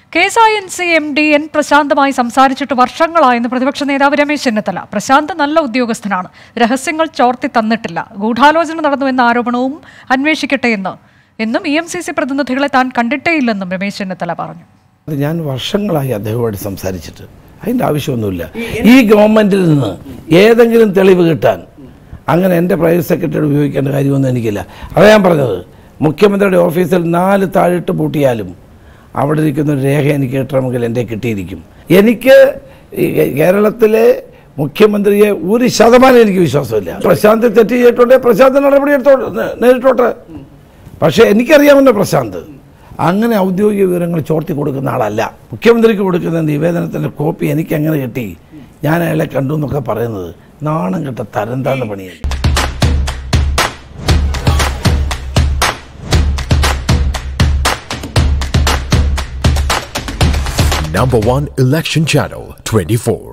K S I N C M D N പ്രശാന്തുമായി സംസാരിച്ചിട്ട് വർഷങ്ങളായെന്ന് പ്രതിപക്ഷ നേതാവ് രമേശ് ചെന്നിത്തല പ്രശാന്ത് നല്ല ഉദ്യോഗസ്ഥനാണ് രഹസ്യങ്ങൾ ചോർത്തി തന്നിട്ടില്ല ഗൂഢാലോചന നടന്നു എന്ന ആരോപണവും അന്വേഷിക്കട്ടെ എന്ന് എന്നും ഇ എം സി സി പ്രതിനിധികളെ താൻ കണ്ടിട്ടേയില്ലെന്നും രമേശ് ചെന്നിത്തല പറഞ്ഞു അത് ഞാൻ വർഷങ്ങളായി അദ്ദേഹവുമായിട്ട് സംസാരിച്ചിട്ട് അതിൻ്റെ ആവശ്യമൊന്നുമില്ല ഈ ഗവൺമെൻറ്റിൽ നിന്ന് ഏതെങ്കിലും തെളിവ് കിട്ടാൻ അങ്ങനെ എൻ്റെ പ്രൈവറ്റ് സെക്രട്ടറി ഉപയോഗിക്കേണ്ട കാര്യമൊന്നും എനിക്കില്ല അതാ ഞാൻ പറഞ്ഞത് മുഖ്യമന്ത്രിയുടെ ഓഫീസിൽ നാല് താഴിട്ട് പൂട്ടിയാലും അവിടെ ഇരിക്കുന്ന ഒരു രേഖ എനിക്ക് കിട്ടണമെങ്കിൽ എൻ്റെ കിട്ടിയിരിക്കും എനിക്ക് ഈ കേരളത്തിലെ മുഖ്യമന്ത്രിയെ ഒരു ശതമാനം എനിക്ക് വിശ്വാസമില്ല പ്രശാന്ത് തെറ്റ് ചെയ്തിട്ടുണ്ടെ പ്രശാന്ത് നടപടി എടുത്തോട്ടെ നേരിട്ടോട്ടെ പക്ഷേ എനിക്കറിയാമല്ലോ പ്രശാന്ത് അങ്ങനെ ഔദ്യോഗിക വിവരങ്ങൾ ചോർത്തി കൊടുക്കുന്ന ആളല്ല മുഖ്യമന്ത്രിക്ക് കൊടുക്കുന്ന നിവേദനത്തിൻ്റെ കോപ്പി എനിക്ക് എങ്ങനെ കിട്ടി ഞാൻ അയാളെ കണ്ടു എന്നൊക്കെ പറയുന്നത് നാണം കെട്ട തരം താഴ്ന്ന പണിയല്ല Number one election channel 24.